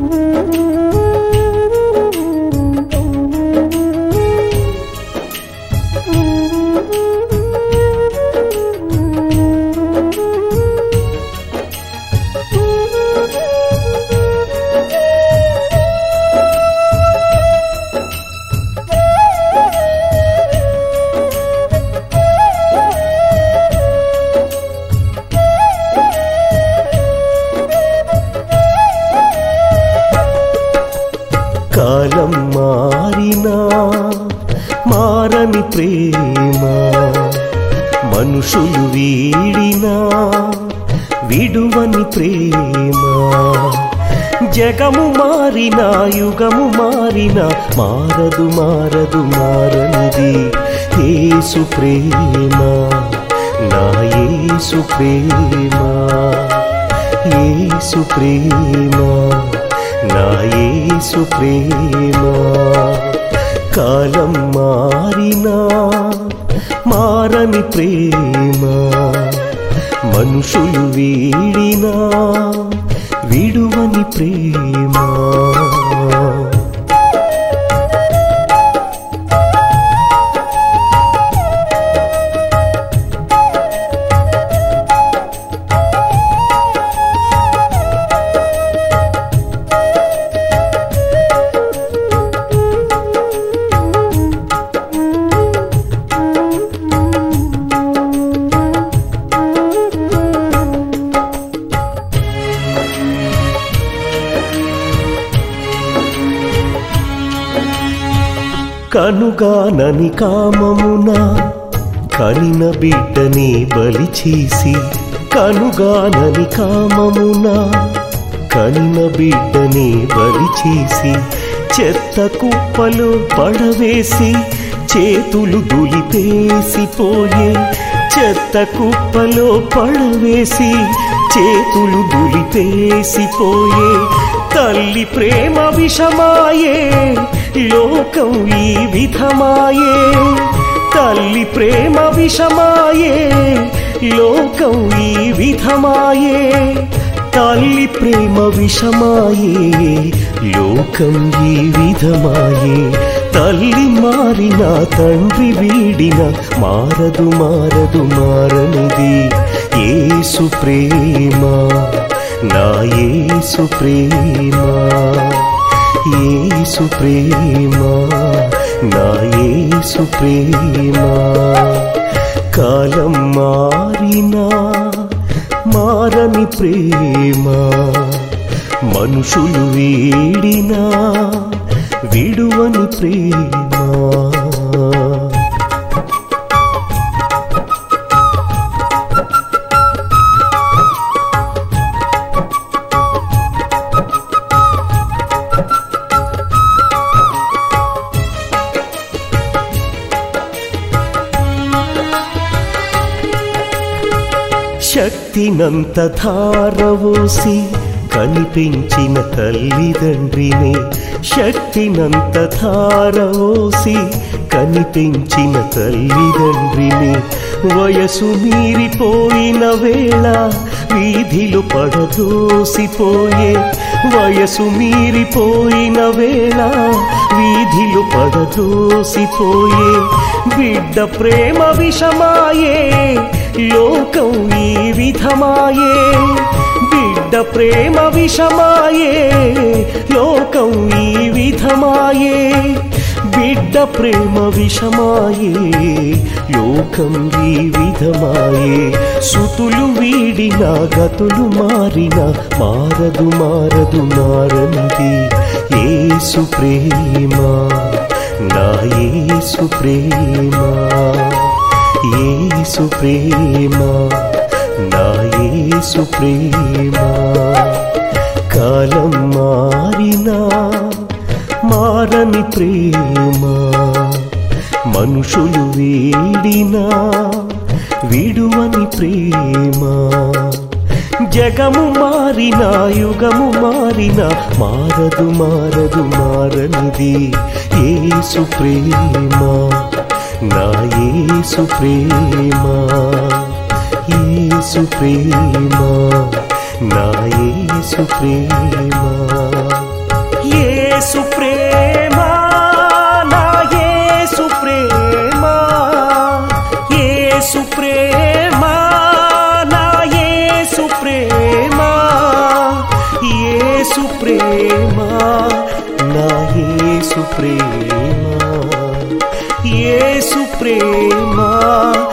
కాలం మారినా మారని ప్రేమ మనుషులు వీడినా విడువని ప్రేమ జగము మారినా యుగము మారినా మారదు మారదు మారనిది ఏసు ప్రేమ నా ఏసు ప్రేమ ఏసు ప్రేమ నా యేసు ప్రేమ కాలం మారినా మారని ప్రేమ మనుషులు వీడినా విడువని ప్రేమ కనుగానని కామమున కనిన బిడ్డని బలి చేసి కనుగానని కామమున కనిన బిడ్డని బలి చేసి చెత్త కుప్పలో పడవేసి చేతులు దులిపేసిపోయే చెత్త కుప్పలో పడవేసి చేతులు దులిపేసిపోయే తల్లి ప్రేమ విషమాయే లోకం ఈ విధమాయే తల్లి ప్రేమ విషమాయే లోకం ఈ విధమాయే తల్లి ప్రేమ విషమాయే లోకం ఈ విధమాయే తల్లి మారిన తండ్రి వీడిన మారదు మారదు మారనిది ఏసు ప్రేమ నా యేసు ప్రేమ యేసు ప్రేమ నా యేసు ప్రేమ కాలం మారినా మారని ప్రేమ మనుషులు వీడినా విడువని ప్రేమ శక్తినంత ధారవోసి కనిపించిన తల్లిదండ్రిని శక్తినంత ధారవోసి కనిపించిన తల్లిదండ్రిని వయసు మీరిపోయిన వేళ వీధిలో పడదోసిపోయే వయసు మీరిపోయిన వేళ వీధిలో పడదోసిపోయే బిడ్డ ప్రేమ విషమాయే లోకం ఈ విధమాయే బిడ్డ ప్రేమ విషమాయే లోకం ఈ విధమాయే బిడ్డ ప్రేమ విషమాయే లోకం ఈ విధమాయే సుతులు వీడిన గతులు మారిన మారదు మారదు మారనిది ఏసు ప్రేమ నా యేసు ప్రేమ యేసు ప్రేమ నా యేసు ప్రేమ కాలం మారినా మారని ప్రేమ మనుషులు వీడినా విడువని ప్రేమ జగము మారిన యుగము మారిన మారదు మారదు మారనిది ఏసు ప్రేమ నా యేసు ప్రేమ యేసు ప్రేమ నా యేసు ప్రేమ యేసు ప్రేమ నా యేసు ప్రేమ యేసు ప్రేమ నా యేసు ప్రేమ యేసు ప్రేమ